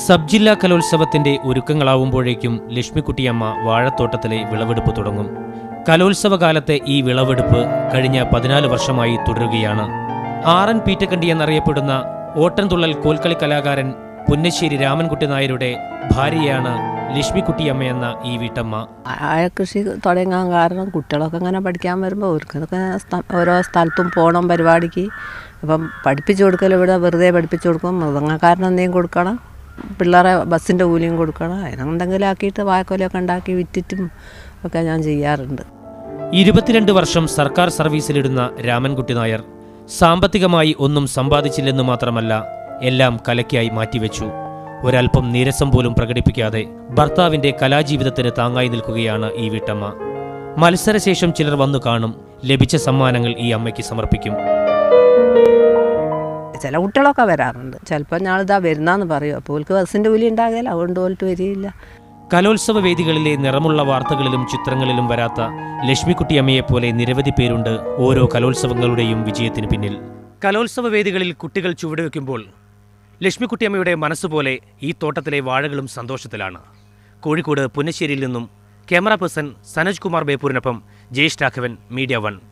sub ജില്ലാ കലോത്സവത്തിന്റെ ഒരുക്കങ്ങളാവുമ്പോഴേക്കും ലക്ഷ്മിക്കുട്ടിയമ്മ വാഴത്തോട്ടത്തിലെ വിളവെടുപ്പ് തുടങ്ങും കലോത്സവ കാലത്തെ ഈ വിളവെടുപ്പ് കഴിഞ്ഞ പതിനാല് വർഷമായി തുടരുകയാണ് ആറൻ പീറ്റക്കണ്ടി എന്നറിയപ്പെടുന്ന ഓട്ടൻതുള്ളൽ കോൽക്കളി കലാകാരൻ പുന്നശ്ശേരി രാമൻകുട്ടി നായരുടെ ഭാര്യയാണ് ലക്ഷ്മിക്കുട്ടിയമ്മയെന്ന ഈ വീട്ടമ്മ ആയ കൃഷി തുടങ്ങാൻ കാരണം കുട്ടികളൊക്കെ ഇങ്ങനെ പഠിക്കാൻ വരുമ്പോൾ അവർക്കൊക്കെ സ്ഥ- ഓരോ സ്ഥലത്തും പോകണം പരിപാടിക്ക് അപ്പം പഠിപ്പിച്ചു കൊടുക്കൽ ഇവിടെ വെറുതെ പഠിപ്പിച്ചു കൊടുക്കും മൃദങ്ങക്കാരന് എന്തെങ്കിലും കൊടുക്കണം പിള്ളേരെ ബസ്സിൻ്റെ കൂലിയും കൊടുക്കണം അതിനെന്തെങ്കിലും ആക്കിയിട്ട് വായക്കൊലയൊക്കെ ഉണ്ടാക്കി വിറ്റിട്ടും ഒക്കെ ഞാൻ ചെയ്യാറുണ്ട് ഇരുപത്തിരണ്ട് വർഷം സർക്കാർ സർവീസിലിടുന്ന രാമൻകുട്ടി നായർ സാമ്പത്തികമായി ഒന്നും സമ്പാദിച്ചില്ലെന്ന് മാത്രമല്ല എല്ലാം കലയ്ക്കായി മാറ്റിവെച്ചു ഒരൽപ്പം നീരസം പോലും പ്രകടിപ്പിക്കാതെ ഭർത്താവിന്റെ കലാജീവിതത്തിന് താങ്ങായി നിൽക്കുകയാണ് ഈ വീട്ടമ്മ മത്സരശേഷം ചിലർ വന്നു കാണും ലഭിച്ച സമ്മാനങ്ങൾ ഈ അമ്മയ്ക്ക് സമർപ്പിക്കും ചില കുട്ടികളൊക്കെ വരാറുണ്ട് ചിലപ്പോൾ ഞാളിതാ വരുന്നാന്ന് പറയും അപ്പോൾ ഓൾക്ക് ബസ്സിൻ്റെ കൂലി ഉണ്ടാകില്ല അതുകൊണ്ട് പോയിട്ട് വരികയില്ല കലോത്സവ വേദികളിലെ നിറമുള്ള വാർത്തകളിലും ചിത്രങ്ങളിലും വരാത്ത ലക്ഷ്മിക്കുട്ടിയമ്മയെപ്പോലെ നിരവധി പേരുണ്ട് ഓരോ കലോത്സവങ്ങളുടെയും വിജയത്തിന് പിന്നിൽ കലോത്സവ വേദികളിൽ കുട്ടികൾ ചുവടുവെക്കുമ്പോൾ ലക്ഷ്മിക്കുട്ടിയമ്മയുടെ മനസ്സുപോലെ ഈ തോട്ടത്തിലെ വാഴകളും സന്തോഷത്തിലാണ് കോഴിക്കോട് പുന്നശ്ശേരിയിൽ നിന്നും ക്യാമറ പേഴ്സൺ സനോജ് കുമാർ ബേപ്പൂരിനൊപ്പം ജയേഷ് രാഘവൻ മീഡിയ വൺ